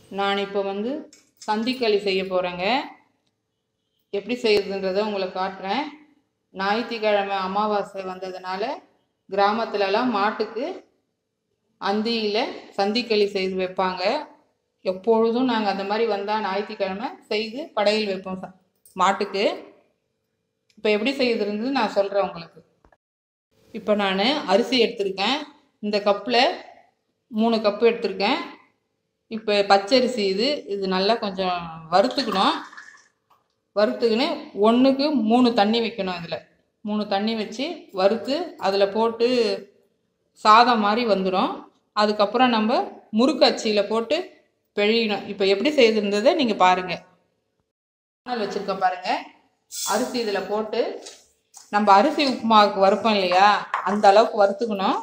நான் இப்போ வந்து சந்திக்களி செய்ய போகிறேங்க எப்படி செய்யுதுன்றதை உங்களுக்கு காட்டுறேன் ஞாயிற்றுக்கிழமை அமாவாசை வந்ததுனால கிராமத்துலலாம் மாட்டுக்கு அந்தியில் சந்திக்களி செய்து வைப்பாங்க எப்பொழுதும் நாங்கள் அந்த மாதிரி வந்தால் ஞாயிற்றுக்கிழமை செய்து படையல் வைப்போம் ச- மாட்டுக்கு இப்போ எப்படி செய்யுதுன்றது நான் சொல்கிறேன் உங்களுக்கு இப்போ நான் அரிசி எடுத்திருக்கேன் இந்த கப்பில் மூணு கப்பு எடுத்திருக்கேன் இப்போ பச்சரிசி இது இது நல்லா கொஞ்சம் வறுத்துக்கணும் வறுத்துக்கின்னு ஒன்றுக்கு மூணு தண்ணி வைக்கணும் இதில் மூணு தண்ணி வச்சு வறுத்து அதில் போட்டு சாதம் மாதிரி வந்துடும் அதுக்கப்புறம் நம்ம முறுக்கு அச்சியில் போட்டு பிழியணும் இப்போ எப்படி செய்திருந்ததை நீங்கள் பாருங்கள் சேனல் வச்சுருக்கோம் பாருங்கள் அரிசி இதில் போட்டு நம்ம அரிசி உப்புமாவுக்கு வறுப்போம் இல்லையா அந்த அளவுக்கு வறுத்துக்கணும்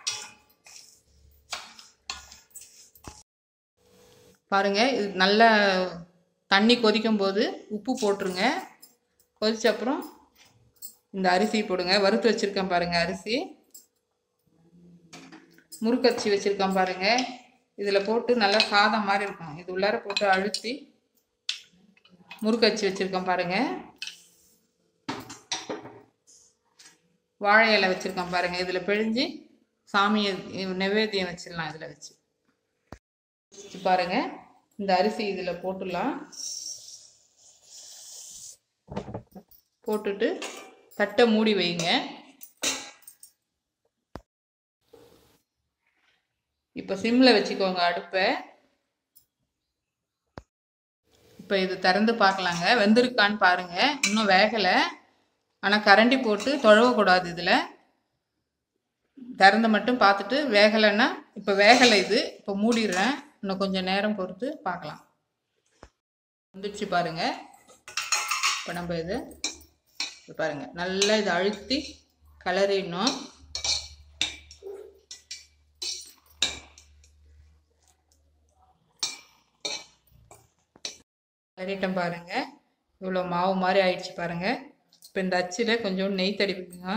பாருங்க இது நல்ல தண்ணி கொதிக்கும் போது உப்பு போட்டுருங்க கொதிச்ச அப்புறம் இந்த அரிசி போடுங்க வறுத்து வச்சிருக்கேன் பாருங்க அரிசி முறுக்கச்சி வச்சிருக்கேன் பாருங்க இதில் போட்டு நல்லா சாதம் மாதிரி இருக்கும் இது உள்ளார போட்டு அழுத்தி முறுக்கச்சி வச்சிருக்கேன் பாருங்க வாழை இலை வச்சிருக்கேன் பாருங்க இதில் பிழிஞ்சு சாமியை நைவேத்தியம் வச்சிடலாம் இதில் வச்சு வச்சு பாருங்க இந்த அரிசி இதில் போட்டுடலாம் போட்டுட்டு தட்டை மூடி வைங்க இப்போ சிம்மில் வச்சுக்கோங்க அடுப்பை இப்போ இது திறந்து பார்க்கலாங்க வெந்திருக்கான்னு பாருங்க இன்னும் வேகலை ஆனால் கரண்டி போட்டு தொழவக்கூடாது இதில் திறந்து மட்டும் பார்த்துட்டு வேகலைன்னா இப்போ வேகலை இது இப்போ மூடிடுறேன் இன்னும் கொஞ்சம் நேரம் பொறுத்து பார்க்கலாம் வந்துடுச்சு பாருங்க இப்போ நம்ம இது இது பாருங்க நல்லா இதை அழுத்தி கிளறிடணும் கிளறிட்டேன் பாருங்க இவ்வளோ மாவு மாதிரி ஆயிடுச்சு பாருங்க இப்போ இந்த அச்சில் கொஞ்சம் நெய் தடிப்புங்க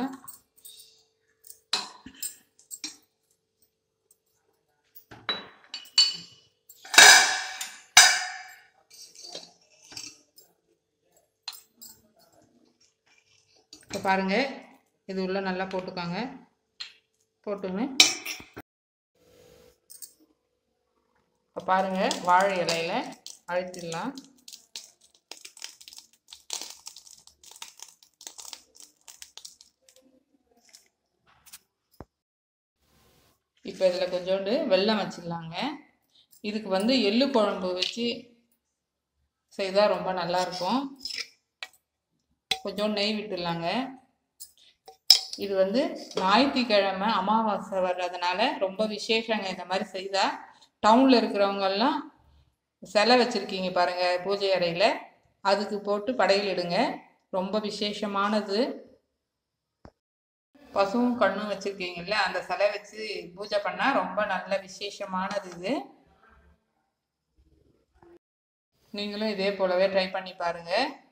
இப்போ பாருங்க இது உள்ள நல்லா போட்டுக்காங்க போட்டுங்க இப்போ பாருங்க வாழை இலையில அழுத்திடலாம் இப்போ இதில் கொஞ்சோண்டு வெல்லம் வச்சிடலாங்க இதுக்கு வந்து எள்ளு குழம்பு வச்சு செய்தால் ரொம்ப நல்லா இருக்கும் கொஞ்சம் நெய் விட்டுடலாங்க இது வந்து ஞாயிற்றுக்கிழமை அமாவாசை வர்றதுனால ரொம்ப விசேஷங்க இந்த மாதிரி செய்தால் டவுனில் இருக்கிறவங்கெல்லாம் சிலை வச்சுருக்கீங்க பாருங்கள் பூஜை அறையில் அதுக்கு போட்டு படையல் இடுங்க ரொம்ப விசேஷமானது பசுவும் கண்ணும் வச்சுருக்கீங்கல்ல அந்த சிலை வச்சு பூஜை பண்ணால் ரொம்ப நல்ல விசேஷமானது இது நீங்களும் இதே போலவே ட்ரை பண்ணி பாருங்கள்